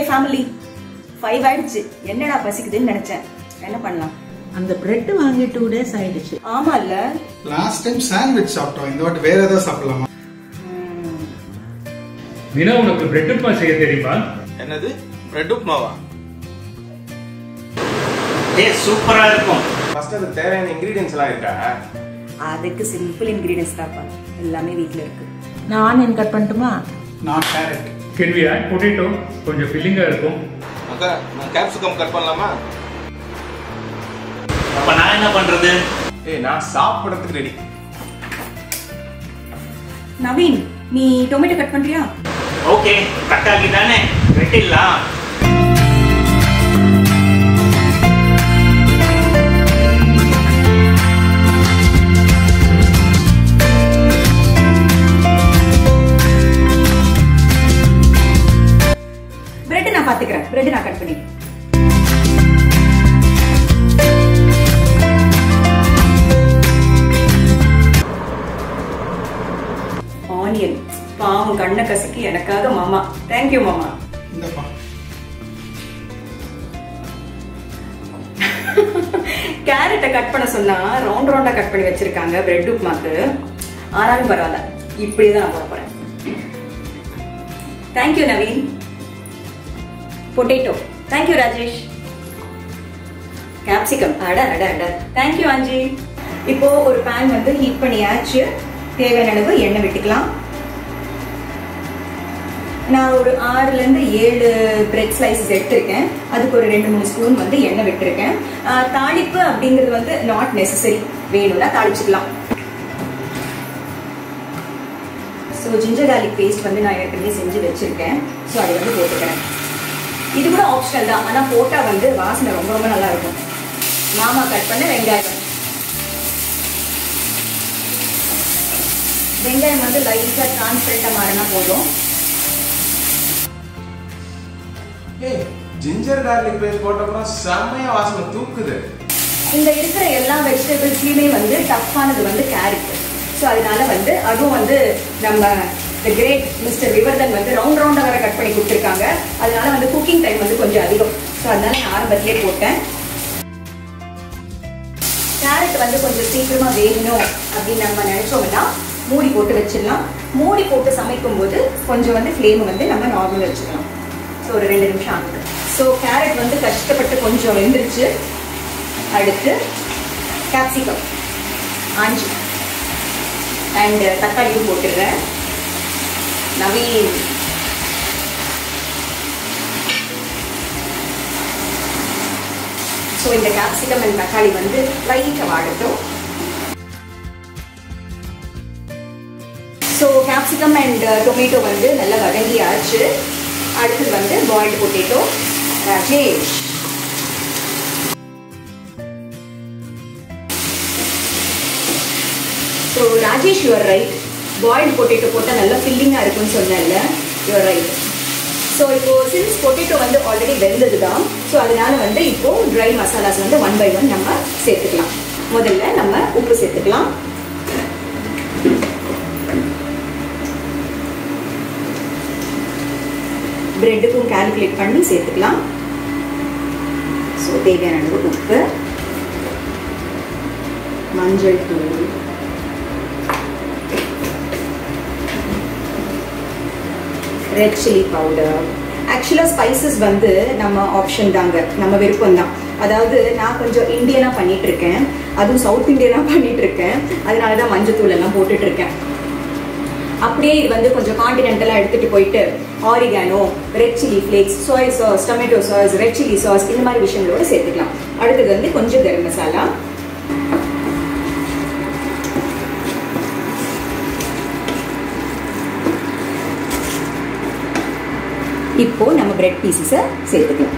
Family five ஆயிடுச்சு என்னடா பசிக்குதுன்னு நினைச்சேன் என்ன பண்ணலாம் அந்த பிரெட் வாங்கி டூ டேஸ் ஆயிடுச்சு ஆமா இல்ல லாஸ்ட் டைம் சாண்ட்விச் சாப்பிட்டோம் இந்த வாட்டி வேற ஏதாவது சாப்பிடலாமா வினா உனக்கு பிரெட் உப்புமா செய்ய தெரியுமா என்னது பிரெட் உப்மாவா டேஸ்ட் சூப்பரா இருக்கும் ஃபர்ஸ்ட் அதுக்கு தேவையான இன்கிரீடியன்ஸ் எல்லாம் இருக்கா அதுக்கு சிம்பிள் இன்கிரீடியன்ஸ் தான்ப்பா எல்லாமே வீட்ல இருக்கு நான் ஆனியன் கட் பண்ணட்டுமா நான் carrot can we add potato கொஞ்சம் ஃபில்லிங்கா இருக்கும் அக்கா நான் கேப்சிகம் கட் பண்ணலாமா அப்ப நான் என்ன பண்றது ஏய் நான் சாப்பிடறதுக்கு ரெடி நவீன் நீ டொமேட்டோ கட் பண்றியா ஓகே தக்காளி தானே வெட்டிடலாம் பிரெட் நான் பாத்துக்கிறேன் பிரெட் நான் கட் பண்ணிடுறேன் ஆனியன் பாவம் கண்ணை கசக்கி எனக்காக மாமா தேங்க்யூ மாமா இந்தப்பா கேரட்டை கட் பண்ண சொன்னா ரவுண்ட் ரவுண்டா கட் பண்ணி வச்சிருக்காங்க பிரெட் உப்மாக்கு ஆனாலும் பரவாயில்ல இப்படிதான் நான் போட போறேன் thank you Naveen potato thank you Rajesh capsicum அட அட அட தேங்க்யூ அஞ்சி இப்போ ஒரு பேன் வந்து ஹீட் பண்ணியாச்சு தேவையான அளவு எண்ணெய் விட்டுக்கலாம் நான் ஒரு ஆறுல இருந்து ஏழு பிரெட் ஸ்லைசஸ் எடுத்திருக்கேன் அதுக்கு ஒரு ரெண்டு மூணு ஸ்பூன் வந்து எண்ணெய் விட்டுருக்கேன் ஆஹ் தாளிப்பு அப்படிங்கிறது வந்து நாட் நெசசரி வேணும்னா தாளிச்சுக்கலாம் ஸோ ஜிஞ்சர் garlic பேஸ்ட் வந்து நான் ஏற்கனவே செஞ்சு வச்சிருக்கேன் ஸோ அதை வந்து போட்டுக்கிறேன் இது கூட ஆப்ஷனல் தான் ஆனால் போட்டால் வந்து வாசனை ரொம்ப ரொம்ப நல்லா இருக்கும் மாமா கட் பண்ண வெங்காயம் வெங்காயம் வந்து லைட்டாக டிரான்ஸ்பரண்ட்டாக மாறினா போதும் ஏய் ஜிஞ்சர் கார்லிக் பேஸ்ட் போட்டப்பறம் செம்மையா வாசனை தூக்குது இந்த இருக்கிற எல்லா வெஜிடபிள்ஸ்லயுமே வந்து டஃப்பானது வந்து கேரட் ஸோ அதனால வந்து அதுவும் வந்து நம்ம த கிரேட் மிஸ்டர் விவர்தன் வந்து ரவுண்ட் ரவுண்டா வர கட் பண்ணி கொடுத்துருக்காங்க அதனால வந்து குக்கிங் டைம் வந்து கொஞ்சம் அதிகம் ஸோ அதனால நான் ஆரம்பத்திலே போட்டேன் கேரட் வந்து கொஞ்சம் சீக்கிரமா வேகணும் அப்படின்னு நம்ம நினைச்சோம்னா மூடி போட்டு வச்சிடலாம் மூடி போட்டு சமைக்கும் போது கொஞ்சம் வந்து ஃப்ளேம் வந்து நம்ம நார்மல் வச்சுக்கலாம் ஸோ ஒரு ரெண்டு நிமிஷம் ஆகுது ஸோ கேரட் வந்து கஷ்டப்பட்டு கொஞ்சம் வெந்துருச்சு அடுத்து கேப்சிகம் ஆஞ்சி அண்ட் தக்காளியும் போட்டுடுறேன் நவீன் ஸோ இந்த கேப்சிகம் அண்ட் தக்காளி வந்து லைட்டாக வாடட்டும் ஸோ கேப்சிகம் அண்ட் டொமேட்டோ வந்து நல்லா வதங்கியாச்சு அடுத்தது வந்து boiled potato Rajesh so Rajesh you're right boiled potato போட்டால் நல்லா ஃபில்லிங்காக இருக்கும்னு சொன்னேன்ல யுவர் ரைட் ஸோ இப்போ சின்ஸ் பொட்டேட்டோ வந்து ஆல்ரெடி வெந்தது தான் ஸோ அதனால வந்து இப்போ ட்ரை மசாலாஸ் வந்து ஒன் பை ஒன் நம்ம சேர்த்துக்கலாம் முதல்ல நம்ம உப்பு சேர்த்துக்கலாம் பிரெட்டுக்கும் கால்குலேட் பண்ணி சேர்த்துக்கலாம் ஸோ தேவையான அளவு உப்பு மஞ்சள் தூள் ரெட் சில்லி பவுடர் ஆக்சுவலாக ஸ்பைசஸ் வந்து நம்ம ஆப்ஷன் தாங்க நம்ம விருப்பம் தான் அதாவது நான் கொஞ்சம் இந்தியனாக பண்ணிட்டு இருக்கேன் அதுவும் சவுத் இந்தியனாக பண்ணிட்டு இருக்கேன் அதனால தான் மஞ்சத்தூள் எல்லாம் போட்டுட்டு இருக்கேன் அப்படியே இது வந்து கொஞ்சம் காண்டினென்டலாக எடுத்துட்டு போயிட்டு oregano red chilli flakes soya sauce tomato sauce red chilli sauce இந்த மாதிரி விஷயங்களோட சேர்த்துக்கலாம் அடுத்தது வந்து கொஞ்சம் கரம் மசாலா இப்போ நம்ம பிரெட் பீசஸை சேர்த்துக்கலாம்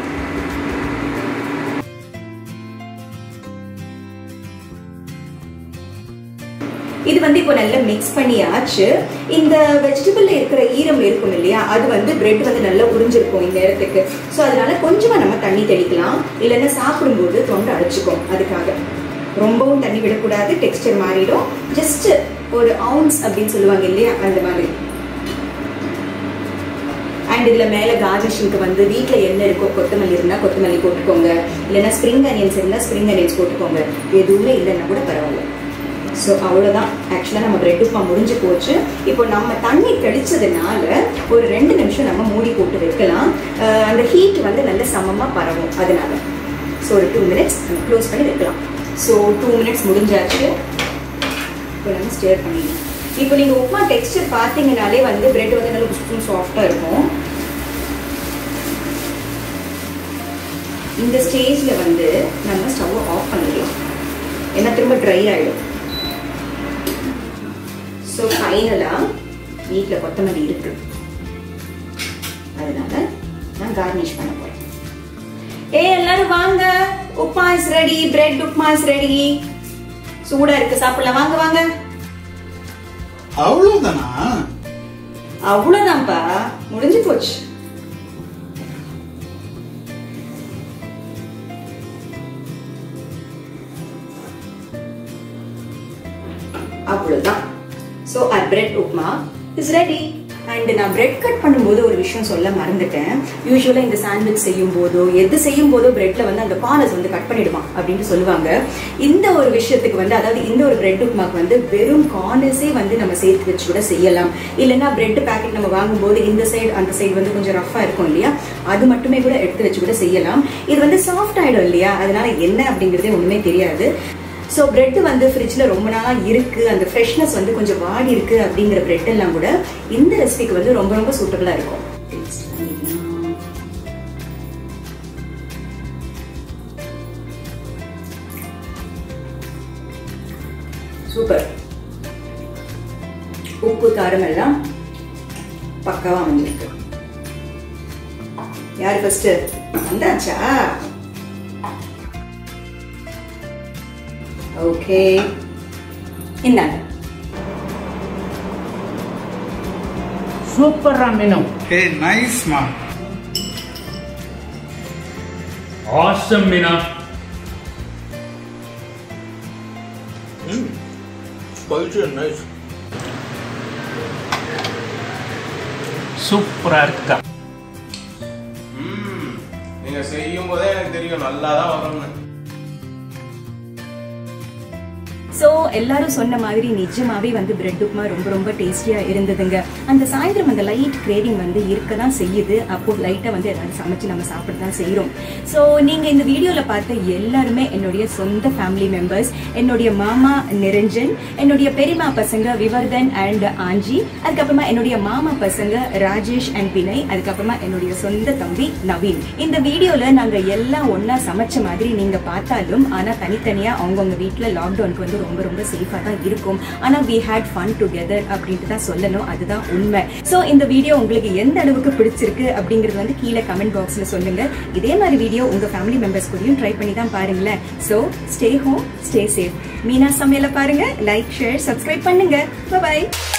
இது வந்து இப்போ நல்லா மிக்ஸ் பண்ணியாச்சு இந்த வெஜிடபிள்ல இருக்கிற ஈரம் இருக்கும் இல்லையா அது வந்து பிரெட் வந்து நல்லா உறிஞ்சிருக்கும் இந்த இடத்துக்கு ஸோ அதனால கொஞ்சமா நம்ம தண்ணி தெளிக்கலாம் இல்லைன்னா சாப்பிடும்போது தொண்டை அடைச்சிக்கும் அதுக்காக ரொம்பவும் தண்ணி விடக்கூடாது டெக்ஸ்டர் மாறிடும் ஜஸ்ட் ஒரு அவுன்ஸ் அப்படின்னு சொல்லுவாங்க இல்லையா அந்த மாதிரி அண்ட் இதுல மேல கார்னிஷிங்க்கு வந்து வீட்ல என்ன இருக்கோ கொத்தமல்லி இருந்தா கொத்தமல்லி போட்டுக்கோங்க இல்லைன்னா ஸ்ப்ரிங் அனியன்ஸ் இருந்தா ஸ்ப்ரிங் அனியன்ஸ் போட்டுக்கோங்க எதுவுமே இல்லைன்னா கூட பரவாயில்ல ஸோ அவ்வளோதான் ஆக்சுவலாக நம்ம பிரெட் உப்பா முடிஞ்சு போச்சு இப்போ நம்ம தண்ணி தெளிச்சதுனால ஒரு ரெண்டு நிமிஷம் நம்ம மூடி போட்டு வைக்கலாம் அஹ் அந்த ஹீட் வந்து நல்ல சமமாக பரவும் அதனால ஸோ ஒரு டூ மினிட்ஸ் நம்ம க்ளோஸ் பண்ணி வைக்கலாம் ஸோ டூ மினிட்ஸ் முடிஞ்சாச்சு இப்போ நம்ம ஸ்டேர் பண்ணிடலாம் இப்போ நீங்கள் உப்புமா டெக்ஸ்டர் பார்த்தீங்கனாலே வந்து பிரெட் வந்து நல்ல புஷ்பும் சாஃப்டாக இருக்கும் இந்த ஸ்டேஜில் வந்து நம்ம ஸ்டவ் ஆஃப் பண்ணிடலாம் ஏன்னா திரும்ப ட்ரை ஆகிடும் ஸோ ஃபைனலாக வீட்டில் கொத்தமல்லி இருக்கு அதனால நான் கார்னிஷ் பண்ண போறேன் ஏ எல்லாரும் வாங்க upma is ready bread upma is ready சூடா இருக்கு சாப்பிடலாம் வாங்க வாங்க அவ்வளவுதானா அவ்வளவுதான்ப்பா முடிஞ்சு போச்சு அவ்வளவுதான் so uh bread upma is ready and நான் பிரெட் கட் பண்ணும்போது ஒரு விஷயம் சொல்ல மறந்துட்டேன் யூஸ்வலாக இந்த சாண்ட்விச் செய்யும் போதோ எது செய்யும் போதோ பிரெட்ல வந்து அந்த கார்னர்ஸ் வந்து கட் பண்ணிடுவான் அப்படின்னு சொல்லுவாங்க இந்த ஒரு விஷயத்துக்கு வந்து அதாவது இந்த ஒரு பிரெட் உப்மாக்கு வந்து வெறும் கார்னர்ஸே வந்து நம்ம சேர்த்து வச்சு கூட செய்யலாம் இல்லைன்னா பிரெட் பேக்கெட் நம்ம வாங்கும்போது இந்த சைடு அந்த சைடு வந்து கொஞ்சம் ரஃபா இருக்கும் இல்லையா அது மட்டுமே கூட எடுத்து வச்சு கூட செய்யலாம் இது வந்து சாஃப்ட் ஆயிடும் இல்லையா அதனால என்ன அப்படிங்கிறதே ஒண்ணுமே தெரியாது ஸோ பிரெட் வந்து ஃப்ரிட்ஜில் ரொம்ப நாளாக இருக்கு அந்த ஃப்ரெஷ்னஸ் வந்து கொஞ்சம் வாடி இருக்கு அப்படிங்கிற பிரெட் எல்லாம் கூட இந்த ரெசிபிக்கு வந்து ரொம்ப ரொம்ப சூட்டபிளாக இருக்கும் Taste பண்ணிக்கலாம். சூப்பர் உப்பு காரம் எல்லாம் பக்காவா வந்திருக்கு யார் ஃபர்ஸ்ட் வந்தாச்சா ஓகே இந்தாங்க சூப்பரா மீனு ஹே நைஸ் மா ஆசம் மீனா சூப்பரா இருக்கா ம் நீங்க செய்யும் போதே எனக்கு தெரியும் நல்லா தான் வரணும்னு ஸோ எல்லாரும் சொன்ன மாதிரி நிஜமாவே வந்து பிரெட் உப்மா ரொம்ப ரொம்ப டேஸ்டியா இருந்ததுங்க அந்த சாயந்தரம் அந்த லைட் கிரேவிங் வந்து இருக்க தான் செய்யுது அப்போ லைட்டா வந்து ஏதாவது சமைச்சு நம்ம சாப்பிட தான் செய்யறோம் ஸோ நீங்க இந்த வீடியோல பார்த்த எல்லாருமே என்னுடைய சொந்த ஃபேமிலி மெம்பர்ஸ் என்னுடைய மாமா நிரஞ்சன் என்னுடைய பெரியமா பசங்க விவர்தன் அண்ட் ஆஞ்சி அதுக்கப்புறமா என்னுடைய மாமா பசங்க ராஜேஷ் அண்ட் வினய் அதுக்கப்புறமா என்னுடைய சொந்த தம்பி நவீன் இந்த வீடியோல நாங்க எல்லாம் ஒண்ணா சமைச்ச மாதிரி நீங்க பார்த்தாலும் ஆனா தனித்தனியா அவங்கவுங்க வீட்ல லாக்டவுனுக்கு வந்து ரொம்ப ரொம்ப சேஃபா தான் இருக்கும் ஆனா வி ஹேட் ஃபன் டுகெதர் அப்படின்ட்டு தான் சொல்லணும் அதுதான் உண்மை சோ இந்த வீடியோ உங்களுக்கு எந்த அளவுக்கு பிடிச்சிருக்கு அப்படிங்கிறது வந்து கீழே கமெண்ட் பாக்ஸ்ல சொல்லுங்க இதே மாதிரி வீடியோ உங்க ஃபேமிலி மெம்பர்ஸ் கூடயும் ட்ரை பண்ணி தான் பாருங்களேன் so stay home stay safe Meena சமையல பாருங்க லைக் ஷேர் சப்ஸ்கிரைப் பண்ணுங்க பாய்